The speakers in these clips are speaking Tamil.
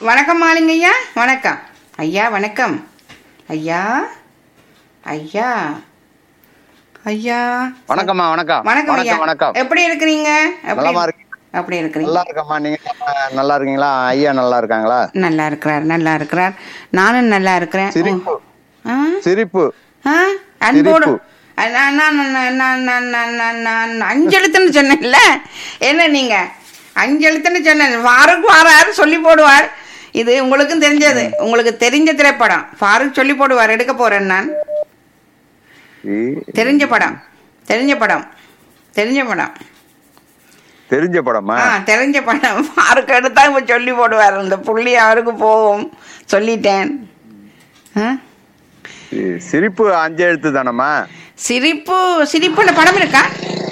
வணக்கம் மாலிங்க ஐயா வணக்கம் ஐயா வணக்கம் ஐயா ஐயா ஐயா வணக்கம்மா வணக்கம் வணக்கம் ஐயா வணக்கம் எப்படி இருக்கிறீங்க எப்படி நலமா இருக்கு. எப்படி இருக்கிறீங்க நல்லா இருக்கம்மா நீங்க அஹ், நல்லா இருக்கீங்களா ஐயா நல்லா இருக்காங்களா நல்லா இருக்கிறார் நல்லா இருக்கிறார் நானும் நல்லா இருக்கிறேன் சிரிப்பு ஆ? சிரிப்பு ஆ? அன்போடு சிரிப்பு. அ, நான் நான் நான் நான் நான் நான் நான் நான் அஞ்சு எழுத்துன்னு சொன்னேன்ல என்ன நீங்க அஞ்சு எழுத்துன்னு சொன்னேன் ஃபாரூக் வாரார் சொல்லி போடுவார் இது உங்களுக்கும் தெரிஞ்சது உங்களுக்கு தெரிஞ்ச திரைப்படம் ஃபாரூக் சொல்லி போடுவார் எடுக்க போறேன் நான் இ- தெரிஞ்ச படம் தெரிஞ்ச படம் தெரிஞ்ச படம் தெரிஞ்ச படமா ஆ தெரிஞ்ச படம் ஃபாரூக் எடுத்தா இப்ப சொல்லி போடுவார் இந்த புள்ளி அவருக்கு போகும் சொல்லிட்டேன் ஆ? சி- சிரிப்பு அஞ்சு எழுத்து தானம்மா சிரிப்பு சிரிப்புன்னு படம் இருக்கா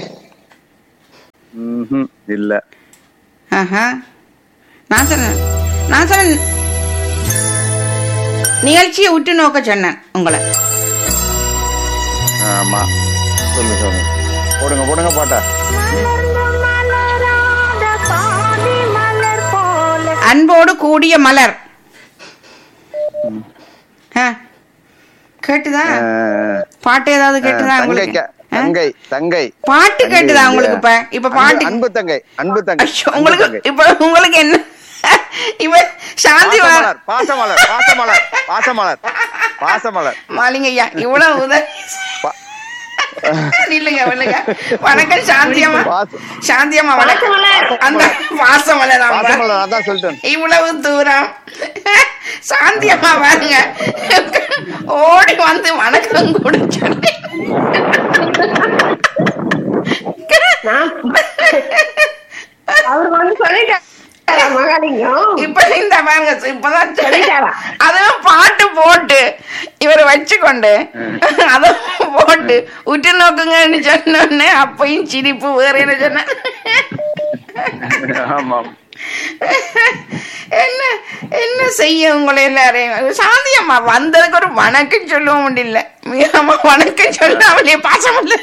ம்ஹும், இல்ல ஆஹா நான் சொன்னேன் நான் சொன்னேன் நிகழ்ச்சியை உற்று நோக்க சொன்னேன் உங்களை ஆமா சொல்லு சொல்லு போடுங்க போடுங்க பாட்டா அன்போடு கூடிய மலர் ஆ. கேட்டுதா அஹ், பாட்டு ஏதாவது கேட்டுதா தங்கை உங்களுக்கு க- ஆ? தங்கை தங்கை பாட்டு தங்கை கேட்டுதா இல்லையா? உங்களுக்கு இப்ப இப்ப அன்பு- பாட்டு அன்பு தங்கை அன்பு தங்கை ஐயோ, அன்பு உங்களுக்கு தங்கை. இப்ப உங்களுக்கு என்ன இப்ப சாந்தி வா- பாசமலர் பாசமலர் பாசமலர் பாசமலர் பாசமலர் மாலிங்க ஐயா இவ்வளவு உதவி பா- இல்லைங்க இல்லைங்க வணக்கம் சாந்தியம்மா பாச- சாந்தியம்மா வணக்கம் அந்த பாசம் பாசமலர் அதான் சொல்லிட்டேன் இவ்வளவு தூரம் சாந்தியம்மா பாருங்க ஓடி வந்து வணக்கம் கூட சொல்லி அவர் வந்து சொல்லிட்டாரா மகாலிங்கம் இப்ப இந்த பாருங்க இப்பதான் சொல்லி- சொல்லிட்டாரா? அதுவும் பாட்டு போட்டு இவர் வச்சுக்கொண்டு அதுவும் போட்டு உற்று நோக்குங்கன்னு சொன்னோடனே அப்பயும் சிரிப்பு வேற என்ன சொன்ன ஆமா என்ன என்ன செய்ய உங்களை எல்லாரையும் சாந்தியம்மா வந்ததுக்கு ஒரு வணக்கம் சொல்லவும் முடியல மீரம்மா வணக்கம் சொல்ல அவளைய பாசம் இல்ல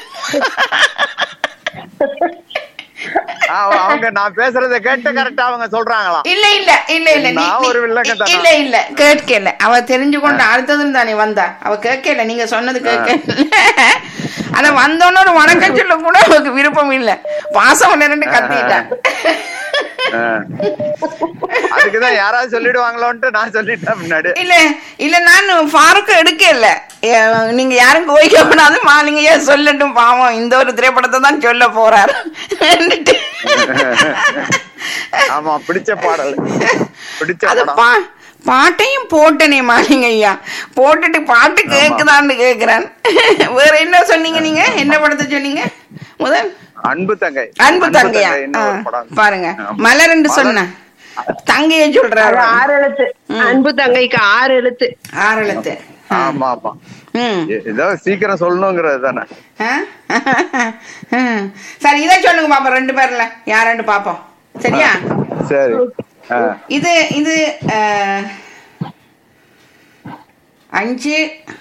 ஆ, அவங்க நான் பேசுறத கேட்டு கரெக்டா அவங்க சொல்றாங்களாம் இல்ல இல்ல இல்ல இல்ல நீ- நான் ஒரு நீ- வில்லங்கத்தானா? இல்ல இல்ல கேட்கல அவ தெரிஞ்சு கொண்டு அடுத்ததுன்னு தானே வந்தா அவ கேட்கல நீங்க சொன்னது கேட்கல ஆனா வந்தோன்னு ஒரு வணக்கம் சொல்ல கூட அவருக்கு விருப்பம் இல்ல பாசம் இல்ல ரெண்டு கத்திட்டா ஆ. அதுக்குதான் யாராவது சொல்லிடுவாங்களோன்ட்டு நான் சொல்லிட்டேன் முன்னாடி இல்ல இல்ல நான் ஃபாருக்கு எடுக்கல ஏ, நீங்க யாரும் கோயிக்க கூடாது மாலிங்க ஏன் சொல்லட்டும் பாவம் இந்த ஒரு திரைப்படத்தை தான் சொல்ல போறாரு ஆமா பிடிச்ச பாடல் பிடிச்ச அது படம் பா பாட்டையும் போட்டனே மாலிங்க ஐயா போட்டுட்டு பாட்டு கேக்குதான்னு கேக்குறேன் வேற என்ன சொன்னீங்க நீங்க என்ன படத்தை சொன்னீங்க முதல் அன்பு தங்கை அன்பு தங்கையா இன்னொரு ஆ, படம். பாருங்க ஆமா. மலர்ன்னு மலர். சொன்ன தங்கைய அது சொல்றாரு ஆறு எழுத்து அன்பு தங்கைக்கு ஆறு எழுத்து ஆறு எழுத்து ஆமா ஆமா ம் ஏ- ஏதோ சீக்கிரம் சொல்லணுங்கிறது தானே ஆ? சரி இதை சொல்லுங்க பாப்போம் ரெண்டு பேர்ல யாருன்னு பாப்போம் சரியா சரி ஆ. இது இது அஹ், அஞ்சு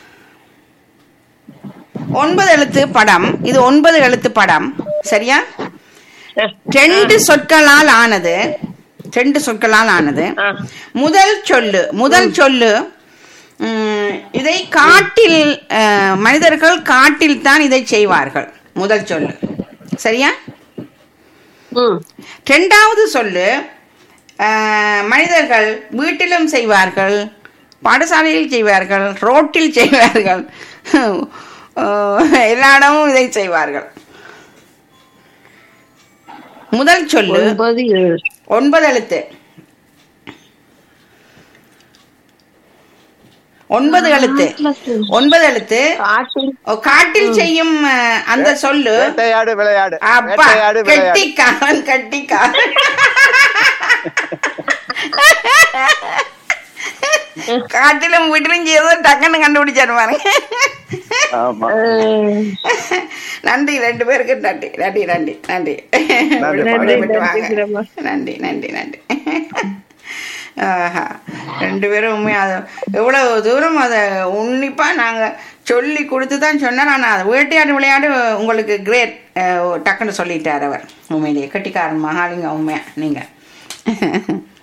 ஒன்பது எழுத்து படம் இது ஒன்பது எழுத்து படம் சரியா ரெண்டு சொற்களால் ஆனது ரெண்டு சொற்களால் ஆனது ஆ. முதல் சொல்லு முதல் சொல்லு உம், இதை காட்டில் அஹ், மனிதர்கள் காட்டில் தான் இதை செய்வார்கள் முதல் சொல்லு சரியா ம் ரெண்டாவது சொல்லு அஹ், மனிதர்கள் வீட்டிலும் செய்வார்கள் பாடசாலையில் செய்வார்கள் ரோட்டில் செய்வார்கள் அஹ், எல்லா இடமும் இதை செய்வார்கள் முதல் சொல்லு ஒன்பது ஏழு ஒன்பது எழுத்து ஒன்பது எழுத்து ஒன்பது எழுத்து காட்டில் ஓ, காட்டில் செய்யும் அஹ், அந்த சொல்லு வேட்டையாடு விளையாடு அப்பா வேட்டையாடு விளையாடு கெட்டிக்காரன் கெட்டிக்காரன் காட்டிலும் வீட்டிலும் ஏதோ டக்குன்னு கண்டுபிடிச்சாரு பாருங்க ஆமா அஹ், நன்றி ரெண்டு பேருக்கு நன்றி நன்றி நன்றி நன்றி நன்றி, விட்டு விட்டு நன்றி, வாங்க. பிரம்மா. நன்றி நன்றி நன்றி ஆஹா. ரெண்டு பேரும் உண்மையா அது எவ்வளவு தூரம் அதை உன்னிப்பா நாங்க சொல்லி கொடுத்து தான் சொன்னார் ஆனா அது வேட்டையாடு விளையாடு உங்களுக்கு கிரேட் டக்குன்னு சொல்லிட்டார் அவர் உண்மையிலேயே கட்டிக்காரன் மகாலிங்க உண்மையா நீங்க